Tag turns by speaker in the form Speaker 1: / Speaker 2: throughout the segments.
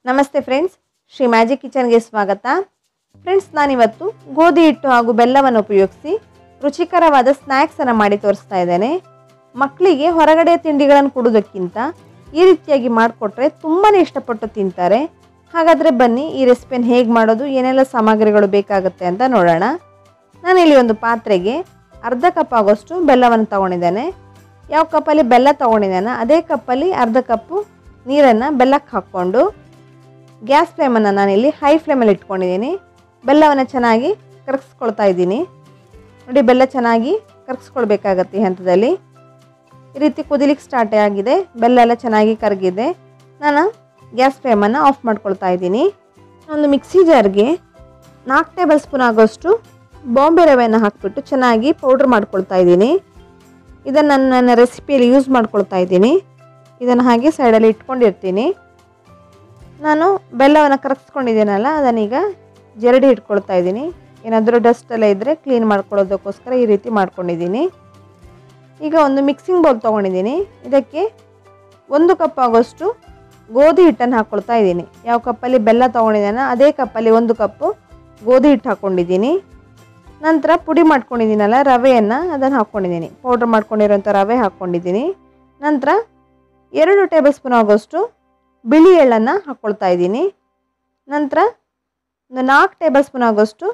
Speaker 1: ನಮಸ್ತೆ friends Shri magic ಕಿಚನ್ಗೆ ಸ್ವಾಗತ friends ನಾನಿವತ್ತು ಗೋಧಿ ಹಿಟ್ಟು ಹಾಗೂ ಬೆಲ್ಲವನ್ನು ಉಪಯೋಗಿಸಿ ರುಚಿಕರವಾದ ಸ್ನ್ಯಾಕ್ಸನ್ನು ಮಾಡಿ ತೋರಿಸ್ತಾ ಇದ್ದೇನೆ ಮಕ್ಕಳಿಗೆ ಹೊರಗಡೆ ತಿಂಡಿಗಳನ್ನು ಕೊಡೋದಕ್ಕಿಂತ ಈ ರೀತಿಯಾಗಿ ಮಾಡಿಕೊಟ್ರೆ ತುಂಬಾ ಇಷ್ಟಪಟ್ಟು ತಿಂತಾರೆ ಹಾಗಾದರೆ ಬನ್ನಿ ಈ ರೆಸಿಪಿಯನ್ನು ಹೇಗೆ ಮಾಡೋದು ಏನೆಲ್ಲ ಸಾಮಗ್ರಿಗಳು ಬೇಕಾಗುತ್ತೆ ಅಂತ ನೋಡೋಣ ನಾನಿಲ್ಲಿ ಒಂದು ಪಾತ್ರೆಗೆ ಅರ್ಧ ಕಪ್ ಆಗೋಷ್ಟು ಬೆಲ್ಲವನ್ನು ತೊಗೊಂಡಿದ್ದೇನೆ ಯಾವ ಕಪ್ಪಲ್ಲಿ ಬೆಲ್ಲ ತೊಗೊಂಡಿದ್ದೇನೆ ಅದೇ ಕಪ್ಪಲ್ಲಿ ಅರ್ಧ ಕಪ್ಪು ನೀರನ್ನು ಬೆಲ್ಲಕ್ಕೆ ಹಾಕ್ಕೊಂಡು ಗ್ಯಾಸ್ ಫ್ಲೇಮನ್ನು ನಾನಿಲ್ಲಿ ಹೈ ಫ್ಲೇಮಲ್ಲಿ ಇಟ್ಕೊಂಡಿದ್ದೀನಿ ಬೆಲ್ಲವನ್ನು ಚೆನ್ನಾಗಿ ಕರಗಿಸ್ಕೊಳ್ತಾ ಇದ್ದೀನಿ ನೋಡಿ ಬೆಲ್ಲ ಚೆನ್ನಾಗಿ ಕರಗಿಸ್ಕೊಳ್ಬೇಕಾಗತ್ತೆ ಈ ಹಂತದಲ್ಲಿ ಈ ರೀತಿ ಕುದಿಲಿಕ್ಕೆ ಸ್ಟಾರ್ಟ್ ಆಗಿದೆ ಬೆಲ್ಲ ಎಲ್ಲ ಚೆನ್ನಾಗಿ ಕರಗಿದೆ ನಾನು ಗ್ಯಾಸ್ ಫ್ಲೇಮನ್ನು ಆಫ್ ಮಾಡ್ಕೊಳ್ತಾ ಇದ್ದೀನಿ ಒಂದು ಮಿಕ್ಸಿ ಜಾರ್ಗೆ ನಾಲ್ಕು ಟೇಬಲ್ ಸ್ಪೂನ್ ಆಗೋಷ್ಟು ಬಾಂಬೆ ರವೆಯನ್ನು ಹಾಕಿಬಿಟ್ಟು ಚೆನ್ನಾಗಿ ಪೌಡ್ರ್ ಮಾಡ್ಕೊಳ್ತಾ ಇದ್ದೀನಿ ಇದನ್ನು ನನ್ನ ರೆಸಿಪಿಯಲ್ಲಿ ಯೂಸ್ ಮಾಡ್ಕೊಳ್ತಾ ಇದ್ದೀನಿ ಇದನ್ನು ಹಾಗೆ ಸೈಡಲ್ಲಿ ಇಟ್ಕೊಂಡಿರ್ತೀನಿ ನಾನು ಬೆಲ್ಲವನ್ನು ಕರಗಿಸ್ಕೊಂಡಿದ್ದೀನಲ್ಲ ಅದನ್ನೀಗ ಜರಡಿ ಇಟ್ಕೊಳ್ತಾ ಇದ್ದೀನಿ ಏನಾದರೂ ಡಸ್ಟ್ ಎಲ್ಲ ಇದ್ದರೆ ಕ್ಲೀನ್ ಮಾಡ್ಕೊಳ್ಳೋದಕ್ಕೋಸ್ಕರ ಈ ರೀತಿ ಮಾಡ್ಕೊಂಡಿದ್ದೀನಿ ಈಗ ಒಂದು ಮಿಕ್ಸಿಂಗ್ ಬೌಲ್ ತೊಗೊಂಡಿದ್ದೀನಿ ಇದಕ್ಕೆ ಒಂದು ಕಪ್ ಆಗೋಷ್ಟು ಗೋಧಿ ಹಿಟ್ಟನ್ನು ಹಾಕ್ಕೊಳ್ತಾ ಇದ್ದೀನಿ ಯಾವ ಕಪ್ಪಲ್ಲಿ ಬೆಲ್ಲ ತೊಗೊಂಡಿದ್ದಾನ ಅದೇ ಕಪ್ಪಲ್ಲಿ ಒಂದು ಕಪ್ಪು ಗೋಧಿ ಹಿಟ್ಟು ಹಾಕ್ಕೊಂಡಿದ್ದೀನಿ ನಂತರ ಪುಡಿ ಮಾಡ್ಕೊಂಡಿದ್ದೀನಲ್ಲ ರವೆಯನ್ನು ಅದನ್ನು ಹಾಕ್ಕೊಂಡಿದ್ದೀನಿ ಪೌಡ್ರ್ ಮಾಡ್ಕೊಂಡಿರೋಂಥ ರವೆ ಹಾಕ್ಕೊಂಡಿದ್ದೀನಿ ನಂತರ ಎರಡು ಟೇಬಲ್ ಸ್ಪೂನ್ ಆಗೋಷ್ಟು ಬಿಳಿ ಎಳ್ಳನ್ನು ಹಾಕ್ಕೊಳ್ತಾ ಇದ್ದೀನಿ ನಂತರ ಒಂದು ನಾಲ್ಕು ಟೇಬಲ್ ಸ್ಪೂನ್ ಆಗೋಷ್ಟು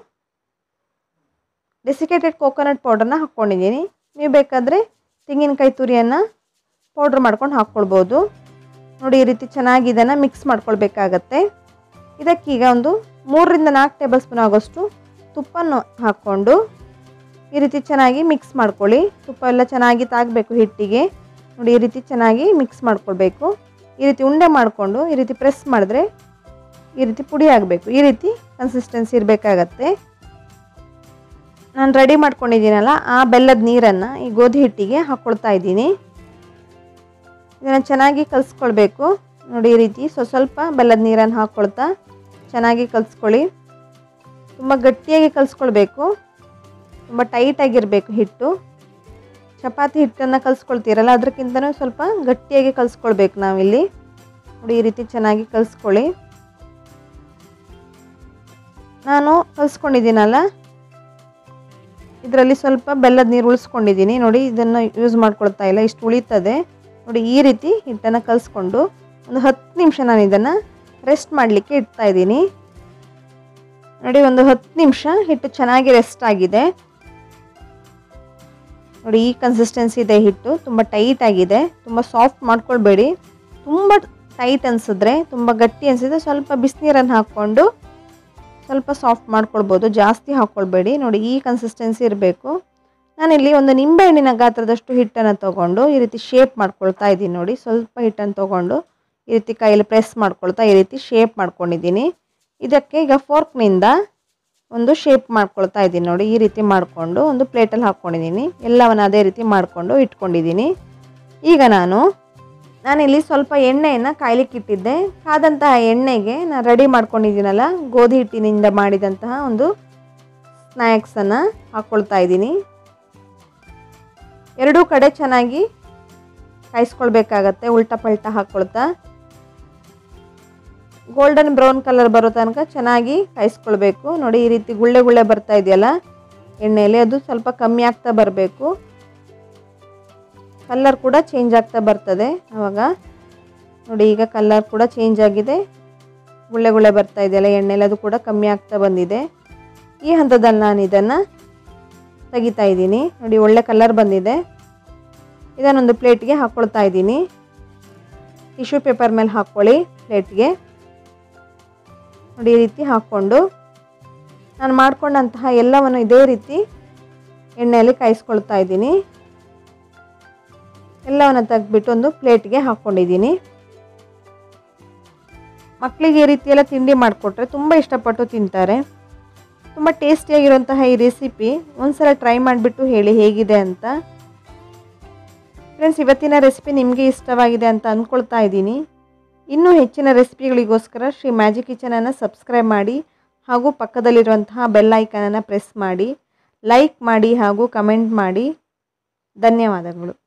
Speaker 1: ಡೆಸಿಕೇಟೆಡ್ ಕೋಕೋನಟ್ ಪೌಡ್ರನ್ನ ಹಾಕ್ಕೊಂಡಿದ್ದೀನಿ ನೀವು ಬೇಕಾದರೆ ತೆಂಗಿನಕಾಯಿ ತುರಿಯನ್ನು ಪೌಡ್ರ್ ಮಾಡ್ಕೊಂಡು ಹಾಕ್ಕೊಳ್ಬೋದು ನೋಡಿ ಈ ರೀತಿ ಚೆನ್ನಾಗಿ ಇದನ್ನು ಮಿಕ್ಸ್ ಮಾಡ್ಕೊಳ್ಬೇಕಾಗತ್ತೆ ಇದಕ್ಕೀಗ ಒಂದು ಮೂರರಿಂದ ನಾಲ್ಕು ಟೇಬಲ್ ಸ್ಪೂನ್ ಆಗೋಷ್ಟು ತುಪ್ಪನ್ನು ಹಾಕ್ಕೊಂಡು ಈ ರೀತಿ ಚೆನ್ನಾಗಿ ಮಿಕ್ಸ್ ಮಾಡ್ಕೊಳ್ಳಿ ತುಪ್ಪ ಎಲ್ಲ ಚೆನ್ನಾಗಿ ತಾಗಬೇಕು ಹಿಟ್ಟಿಗೆ ನೋಡಿ ಈ ರೀತಿ ಚೆನ್ನಾಗಿ ಮಿಕ್ಸ್ ಮಾಡ್ಕೊಳ್ಬೇಕು ಈ ರೀತಿ ಉಂಡೆ ಮಾಡಿಕೊಂಡು ಈ ರೀತಿ ಪ್ರೆಸ್ ಮಾಡಿದ್ರೆ ಈ ರೀತಿ ಪುಡಿ ಆಗಬೇಕು ಈ ರೀತಿ ಕನ್ಸಿಸ್ಟೆನ್ಸಿ ಇರಬೇಕಾಗತ್ತೆ ನಾನು ರೆಡಿ ಮಾಡ್ಕೊಂಡಿದ್ದೀನಲ್ಲ ಆ ಬೆಲ್ಲದ ನೀರನ್ನು ಈ ಗೋಧಿ ಹಿಟ್ಟಿಗೆ ಹಾಕ್ಕೊಳ್ತಾ ಇದ್ದೀನಿ ಇದನ್ನು ಚೆನ್ನಾಗಿ ಕಲಿಸ್ಕೊಳ್ಬೇಕು ನೋಡಿ ಈ ರೀತಿ ಸ್ವ ಸ್ವಲ್ಪ ಬೆಲ್ಲದ ನೀರನ್ನು ಹಾಕ್ಕೊಳ್ತಾ ಚೆನ್ನಾಗಿ ಕಲಿಸ್ಕೊಳ್ಳಿ ತುಂಬ ಗಟ್ಟಿಯಾಗಿ ಕಲಿಸ್ಕೊಳ್ಬೇಕು ತುಂಬ ಟೈಟಾಗಿರಬೇಕು ಹಿಟ್ಟು ಚಪಾತಿ ಹಿಟ್ಟನ್ನು ಕಲಿಸ್ಕೊಳ್ತೀರಲ್ಲ ಅದಕ್ಕಿಂತನೂ ಸ್ವಲ್ಪ ಗಟ್ಟಿಯಾಗಿ ಕಲಿಸ್ಕೊಳ್ಬೇಕು ನಾವಿಲ್ಲಿ ನೋಡಿ ಈ ರೀತಿ ಚೆನ್ನಾಗಿ ಕಲಿಸ್ಕೊಳ್ಳಿ ನಾನು ಕಲಿಸ್ಕೊಂಡಿದ್ದೀನಲ್ಲ ಇದರಲ್ಲಿ ಸ್ವಲ್ಪ ಬೆಲ್ಲದ ನೀರು ಉಳಿಸ್ಕೊಂಡಿದ್ದೀನಿ ನೋಡಿ ಇದನ್ನು ಯೂಸ್ ಮಾಡ್ಕೊಳ್ತಾ ಇಲ್ಲ ಇಷ್ಟು ಉಳಿತದೆ ನೋಡಿ ಈ ರೀತಿ ಹಿಟ್ಟನ್ನು ಕಲಿಸ್ಕೊಂಡು ಒಂದು ಹತ್ತು ನಿಮಿಷ ನಾನು ಇದನ್ನು ರೆಸ್ಟ್ ಮಾಡಲಿಕ್ಕೆ ಇಡ್ತಾ ಇದ್ದೀನಿ ನೋಡಿ ಒಂದು ಹತ್ತು ನಿಮಿಷ ಹಿಟ್ಟು ಚೆನ್ನಾಗಿ ರೆಸ್ಟ್ ಆಗಿದೆ ನೋಡಿ ಈ ಕನ್ಸಿಸ್ಟೆನ್ಸಿ ಇದೆ ಹಿಟ್ಟು ತುಂಬ ಟೈಟ್ ಆಗಿದೆ ತುಂಬ ಸಾಫ್ಟ್ ಮಾಡ್ಕೊಳ್ಬೇಡಿ ತುಂಬ ಟೈಟ್ ಅನಿಸಿದ್ರೆ ತುಂಬ ಗಟ್ಟಿ ಅನಿಸಿದ್ರೆ ಸ್ವಲ್ಪ ಬಿಸಿನೀರನ್ನು ಹಾಕ್ಕೊಂಡು ಸ್ವಲ್ಪ ಸಾಫ್ಟ್ ಮಾಡ್ಕೊಳ್ಬೋದು ಜಾಸ್ತಿ ಹಾಕ್ಕೊಳ್ಬೇಡಿ ನೋಡಿ ಈ ಕನ್ಸಿಸ್ಟೆನ್ಸಿ ಇರಬೇಕು ನಾನಿಲ್ಲಿ ಒಂದು ನಿಂಬೆಹಣ್ಣಿನ ಗಾತ್ರದಷ್ಟು ಹಿಟ್ಟನ್ನು ತೊಗೊಂಡು ಈ ರೀತಿ ಶೇಪ್ ಮಾಡ್ಕೊಳ್ತಾ ಇದ್ದೀನಿ ನೋಡಿ ಸ್ವಲ್ಪ ಹಿಟ್ಟನ್ನು ತೊಗೊಂಡು ಈ ರೀತಿ ಕೈಯಲ್ಲಿ ಪ್ರೆಸ್ ಮಾಡ್ಕೊಳ್ತಾ ಈ ರೀತಿ ಶೇಪ್ ಮಾಡ್ಕೊಂಡಿದ್ದೀನಿ ಇದಕ್ಕೆ ಈಗ ಫೋರ್ಕ್ನಿಂದ ಒಂದು ಶೇಪ್ ಮಾಡ್ಕೊಳ್ತಾ ಇದ್ದೀನಿ ನೋಡಿ ಈ ರೀತಿ ಮಾಡಿಕೊಂಡು ಒಂದು ಪ್ಲೇಟಲ್ಲಿ ಹಾಕ್ಕೊಂಡಿದ್ದೀನಿ ಎಲ್ಲವನ್ನು ಅದೇ ರೀತಿ ಮಾಡಿಕೊಂಡು ಇಟ್ಕೊಂಡಿದ್ದೀನಿ ಈಗ ನಾನು ನಾನಿಲ್ಲಿ ಸ್ವಲ್ಪ ಎಣ್ಣೆಯನ್ನು ಕಾಯ್ಲಿಕ್ಕೆ ಇಟ್ಟಿದ್ದೆ ಕಾದಂತಹ ಎಣ್ಣೆಗೆ ನಾನು ರೆಡಿ ಮಾಡ್ಕೊಂಡಿದ್ದೀನಲ್ಲ ಗೋಧಿ ಹಿಟ್ಟಿನಿಂದ ಮಾಡಿದಂತಹ ಒಂದು ಸ್ನ್ಯಾಕ್ಸನ್ನು ಹಾಕ್ಕೊಳ್ತಾ ಇದ್ದೀನಿ ಎರಡೂ ಕಡೆ ಚೆನ್ನಾಗಿ ಕಾಯಿಸ್ಕೊಳ್ಬೇಕಾಗತ್ತೆ ಉಲ್ಟಾ ಪಲ್ಟಾ ಹಾಕ್ಕೊಳ್ತಾ ಗೋಲ್ಡನ್ ಬ್ರೌನ್ ಕಲರ್ ಬರೋ ತನಕ ಚೆನ್ನಾಗಿ ಕಾಯಿಸ್ಕೊಳ್ಬೇಕು ನೋಡಿ ಈ ರೀತಿ ಗುಳ್ಳೆ ಗುಳ್ಳೆ ಬರ್ತಾ ಇದೆಯಲ್ಲ ಎಣ್ಣೆಯಲ್ಲಿ ಅದು ಸ್ವಲ್ಪ ಕಮ್ಮಿ ಆಗ್ತಾ ಬರಬೇಕು ಕಲ್ಲರ್ ಕೂಡ ಚೇಂಜ್ ಆಗ್ತಾ ಬರ್ತದೆ ಆವಾಗ ನೋಡಿ ಈಗ ಕಲ್ಲರ್ ಕೂಡ ಚೇಂಜ್ ಆಗಿದೆ ಗುಳ್ಳೆ ಗುಳ್ಳೆ ಬರ್ತಾ ಇದೆಯಲ್ಲ ಎಣ್ಣೆಲಿ ಅದು ಕೂಡ ಕಮ್ಮಿ ಆಗ್ತಾ ಬಂದಿದೆ ಈ ಹಂತದಲ್ಲಿ ನಾನು ಇದನ್ನು ತೆಗಿತಾ ಇದ್ದೀನಿ ನೋಡಿ ಒಳ್ಳೆ ಕಲರ್ ಬಂದಿದೆ ಇದನ್ನೊಂದು ಪ್ಲೇಟ್ಗೆ ಹಾಕ್ಕೊಳ್ತಾ ಇದ್ದೀನಿ ಟಿಶ್ಯೂ ಪೇಪರ್ ಮೇಲೆ ಹಾಕ್ಕೊಳ್ಳಿ ಪ್ಲೇಟ್ಗೆ ನೋಡಿ ಈ ರೀತಿ ಹಾಕ್ಕೊಂಡು ನಾನು ಮಾಡ್ಕೊಂಡಂತಹ ಎಲ್ಲವನ್ನು ಇದೇ ರೀತಿ ಎಣ್ಣೆಯಲ್ಲಿ ಕಾಯಿಸ್ಕೊಳ್ತಾ ಇದ್ದೀನಿ ಎಲ್ಲವನ್ನು ತೆಗೆದ್ಬಿಟ್ಟು ಒಂದು ಪ್ಲೇಟ್ಗೆ ಹಾಕ್ಕೊಂಡಿದ್ದೀನಿ ಮಕ್ಕಳಿಗೆ ಈ ರೀತಿ ಎಲ್ಲ ತಿಂಡಿ ಮಾಡಿಕೊಟ್ರೆ ತುಂಬ ಇಷ್ಟಪಟ್ಟು ತಿಂತಾರೆ ತುಂಬ ಟೇಸ್ಟಿಯಾಗಿರುವಂತಹ ಈ ರೆಸಿಪಿ ಒಂದ್ಸಲ ಟ್ರೈ ಮಾಡಿಬಿಟ್ಟು ಹೇಳಿ ಹೇಗಿದೆ ಅಂತ ಫ್ರೆಂಡ್ಸ್ ಇವತ್ತಿನ ರೆಸಿಪಿ ನಿಮಗೆ ಇಷ್ಟವಾಗಿದೆ ಅಂತ ಅಂದ್ಕೊಳ್ತಾ ಇದ್ದೀನಿ ಇನ್ನೂ ಹೆಚ್ಚಿನ ರೆಸಿಪಿಗಳಿಗೋಸ್ಕರ ಶ್ರೀ ಮ್ಯಾಜಿಕ್ ಕಿಚನನ್ನು ಸಬ್ಸ್ಕ್ರೈಬ್ ಮಾಡಿ ಹಾಗೂ ಪಕ್ಕದಲ್ಲಿರುವಂತಹ ಬೆಲ್ ಐಕನನ್ನು ಪ್ರೆಸ್ ಮಾಡಿ ಲೈಕ್ ಮಾಡಿ ಹಾಗೂ ಕಮೆಂಟ್ ಮಾಡಿ ಧನ್ಯವಾದಗಳು